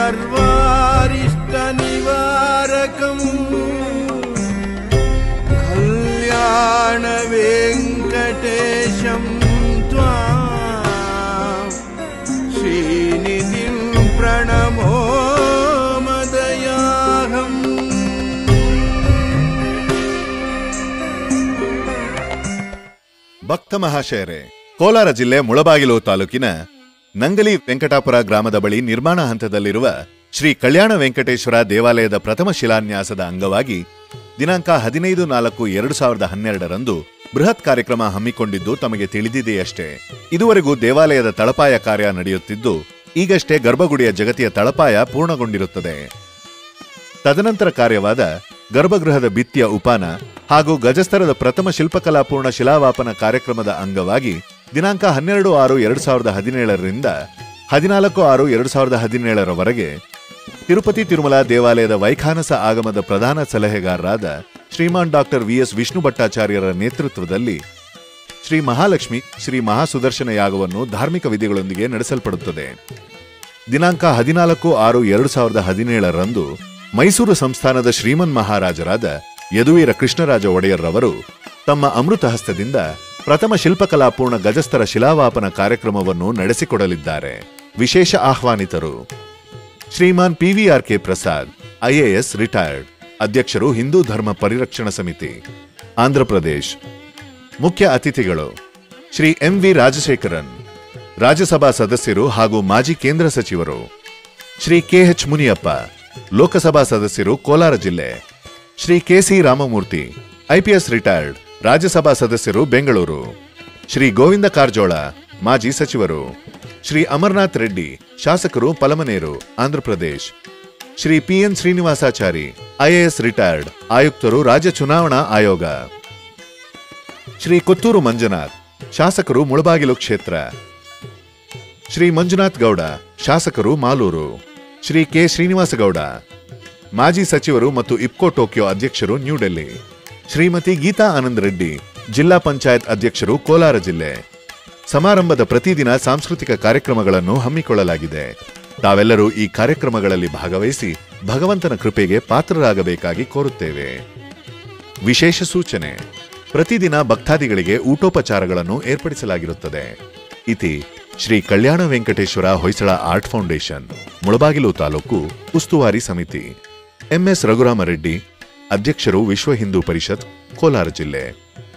सर्वारिष्टनिवारकम् कल्याणवेङ्कटेशं त्वां श्रीनिधिं प्रणमो मदयाहम् ಭಕ್ತ ಮಹಾಶಯರೇ ಕೋಲಾರ ಜಿಲ್ಲೆ ಮುಳಬಾಗಿಲು ತಾಲೂಕಿನ ನಂಗಲಿ ವೆಂಕಟಾಪುರ ಗ್ರಾಮದ ಬಳಿ ನಿರ್ಮಾಣ ಹಂತದಲ್ಲಿರುವ ಶ್ರೀ ಕಲ್ಯಾಣ ವೆಂಕಟೇಶ್ವರ ದೇವಾಲಯದ ಪ್ರಥಮ ಶಿಲಾನ್ಯಾಸದ ಅಂಗವಾಗಿ ದಿನಾಂಕ ಹದಿನೈದು ನಾಲ್ಕು ಎರಡು ಸಾವಿರದ ಹನ್ನೆರಡರಂದು ಬೃಹತ್ ಕಾರ್ಯಕ್ರಮ ಹಮ್ಮಿಕೊಂಡಿದ್ದು ತಮಗೆ ತಿಳಿದಿದೆಯಷ್ಟೇ ಇದುವರೆಗೂ ದೇವಾಲಯದ ತಳಪಾಯ ಕಾರ್ಯ ನಡೆಯುತ್ತಿದ್ದು ಈಗಷ್ಟೇ ಗರ್ಭಗುಡಿಯ ಜಗತಿಯ ತಳಪಾಯ ಪೂರ್ಣಗೊಂಡಿರುತ್ತದೆ ತದನಂತರ ಕಾರ್ಯವಾದ ಗರ್ಭಗೃಹದ ಭಿತ್ತಿಯ ಉಪಾನ ಹಾಗೂ ಗಜಸ್ತರದ ಪ್ರಥಮ ಶಿಲ್ಪಕಲಾಪೂರ್ಣ ಶಿಲಾವಾಪನ ಕಾರ್ಯಕ್ರಮದ ಅಂಗವಾಗಿ ದಿನಾಂಕ ಹನ್ನೆರಡು ಆರು ಎರಡು ಸಾವಿರದ ಹದಿನೇಳರಿಂದ ಹದಿನಾಲ್ಕು ಆರು ಎರಡು ಸಾವಿರದ ಹದಿನೇಳರವರೆಗೆ ತಿರುಪತಿ ತಿರುಮಲ ದೇವಾಲಯದ ವೈಖಾನಸ ಆಗಮದ ಪ್ರಧಾನ ಸಲಹೆಗಾರರಾದ ಶ್ರೀಮಾನ್ ಡಾಕ್ಟರ್ ವಿಎಸ್ ವಿಷ್ಣು ಭಟ್ಟಾಚಾರ್ಯರ ನೇತೃತ್ವದಲ್ಲಿ ಶ್ರೀ ಮಹಾಲಕ್ಷ್ಮಿ ಶ್ರೀ ಮಹಾಸುದರ್ಶನ ಯಾಗವನ್ನು ಧಾರ್ಮಿಕ ವಿಧಿಗಳೊಂದಿಗೆ ನಡೆಸಲ್ಪಡುತ್ತದೆ ದಿನಾಂಕ ಹದಿನಾಲ್ಕು ಆರು ಎರಡು ಸಾವಿರದ ಹದಿನೇಳರಂದು ಮೈಸೂರು ಸಂಸ್ಥಾನದ ಶ್ರೀಮನ್ ಮಹಾರಾಜರಾದ ಯದುವೀರ ಕೃಷ್ಣರಾಜ ಒಡೆಯರ್ರವರು ತಮ್ಮ ಅಮೃತ ಹಸ್ತದಿಂದ ಪ್ರಥಮ ಶಿಲ್ಪಕಲಾಪೂರ್ಣ ಗಜಸ್ತರ ಶಿಲಾವಾಪನ ಕಾರ್ಯಕ್ರಮವನ್ನು ನಡೆಸಿಕೊಡಲಿದ್ದಾರೆ ವಿಶೇಷ ಆಹ್ವಾನಿತರು Shriman PVR K Prasad IAS retired ಅಧ್ಯಕ್ಷರು ಹಿಂದೂ ಧರ್ಮ ಪರಿರಕ್ಷಣಾ ಸಮಿತಿ ಆಂಧ್ರಪ್ರದೇಶ್ ಮುಖ್ಯ ಅತಿಥಿಗಳು ಶ್ರೀ ಎಂ ವಿ ರಾಜಶೇಖರನ್ ರಾಜ್ಯಸಭಾ ಸದಸ್ಯರು ಹಾಗೂ ಮಾಜಿ ಕೇಂದ್ರ ಸಚಿವರು ಶ್ರೀ ಕೆಎಚ್ ಮುನಿಯಪ್ಪ ಲೋಕಸಭಾ ಸದಸ್ಯರು ಕೋಲಾರ ಜಿಲ್ಲೆ Shri KC Ramamurthy IPS retired Rajya Sabha ಸದಸ್ಯರು ಬೆಂಗಳೂರು ಶ್ರೀ ಗೋವಿಂದ ಕಾರಜೋಳ ಮಾಜಿ ಸಚಿವರು ಶ್ರೀ ಅಮರ್ನಾಥ್ ರೆಡ್ಡಿ ಶಾಸಕರು Palamaner Andhra Pradesh Shri PN Srinivasachari IAS retired ಆಯುಕ್ತರು ರಾಜ್ಯ ಚುನಾವಣಾ ಆಯೋಗ ಶ್ರೀ ಕೊತ್ತೂರು ಮಂಜುನಾಥ್ ಶಾಸಕರು ಮುಳಬಾಗಿಲು ಕ್ಷೇತ್ರ ಶ್ರೀ ಮಂಜುನಾಥ್ ಗೌಡ ಶಾಸಕರು ಮಾಲೂರು ಶ್ರೀ ಕೆ ಶ್ರೀನಿವಾಸ ಗೌಡ ಮಾಜಿ ಸಚಿವರು ಮತ್ತು ಇಪ್ಕೋ ಟೋಕಿಯೋ ಅಧ್ಯಕ್ಷರು ನ್ಯೂಡೆಲ್ಲಿ ಶ್ರೀಮತಿ ಗೀತಾ ಆನಂದ್ ರೆಡ್ಡಿ ಜಿಲ್ಲಾ ಪಂಚಾಯತ್ ಅಧ್ಯಕ್ಷರು ಕೋಲಾರ ಜಿಲ್ಲೆ ಸಮಾರಂಭದ ಪ್ರತಿದಿನ ಸಾಂಸ್ಕೃತಿಕ ಕಾರ್ಯಕ್ರಮಗಳನ್ನು ಹಮ್ಮಿಕೊಳ್ಳಲಾಗಿದೆ ತಾವೆಲ್ಲರೂ ಈ ಕಾರ್ಯಕ್ರಮಗಳಲ್ಲಿ ಭಾಗವಹಿಸಿ ಭಗವಂತನ ಕೃಪೆಗೆ ಪಾತ್ರರಾಗಬೇಕಾಗಿ ಕೋರುತ್ತೇವೆ ವಿಶೇಷ ಸೂಚನೆ ಪ್ರತಿದಿನ ಭಕ್ತಾದಿಗಳಿಗೆ ಊಟೋಪಚಾರಗಳನ್ನು ಏರ್ಪಡಿಸಲಾಗಿರುತ್ತದೆ ಇತಿ ಶ್ರೀ ಕಲ್ಯಾಣ ವೆಂಕಟೇಶ್ವರ ಹೊಯ್ಸಳ ಆರ್ಟ್ ಫೌಂಡೇಶನ್ ಮುಳಬಾಗಿಲು ತಾಲೂಕು ಉಸ್ತುವಾರಿ ಸಮಿತಿ ಎಂಎಸ್ ರಘುರಾಮರೆಡ್ಡಿ ಅಧ್ಯಕ್ಷರು ವಿಶ್ವ ಹಿಂದೂ ಪರಿಷತ್ ಕೋಲಾರ ಜಿಲ್ಲೆ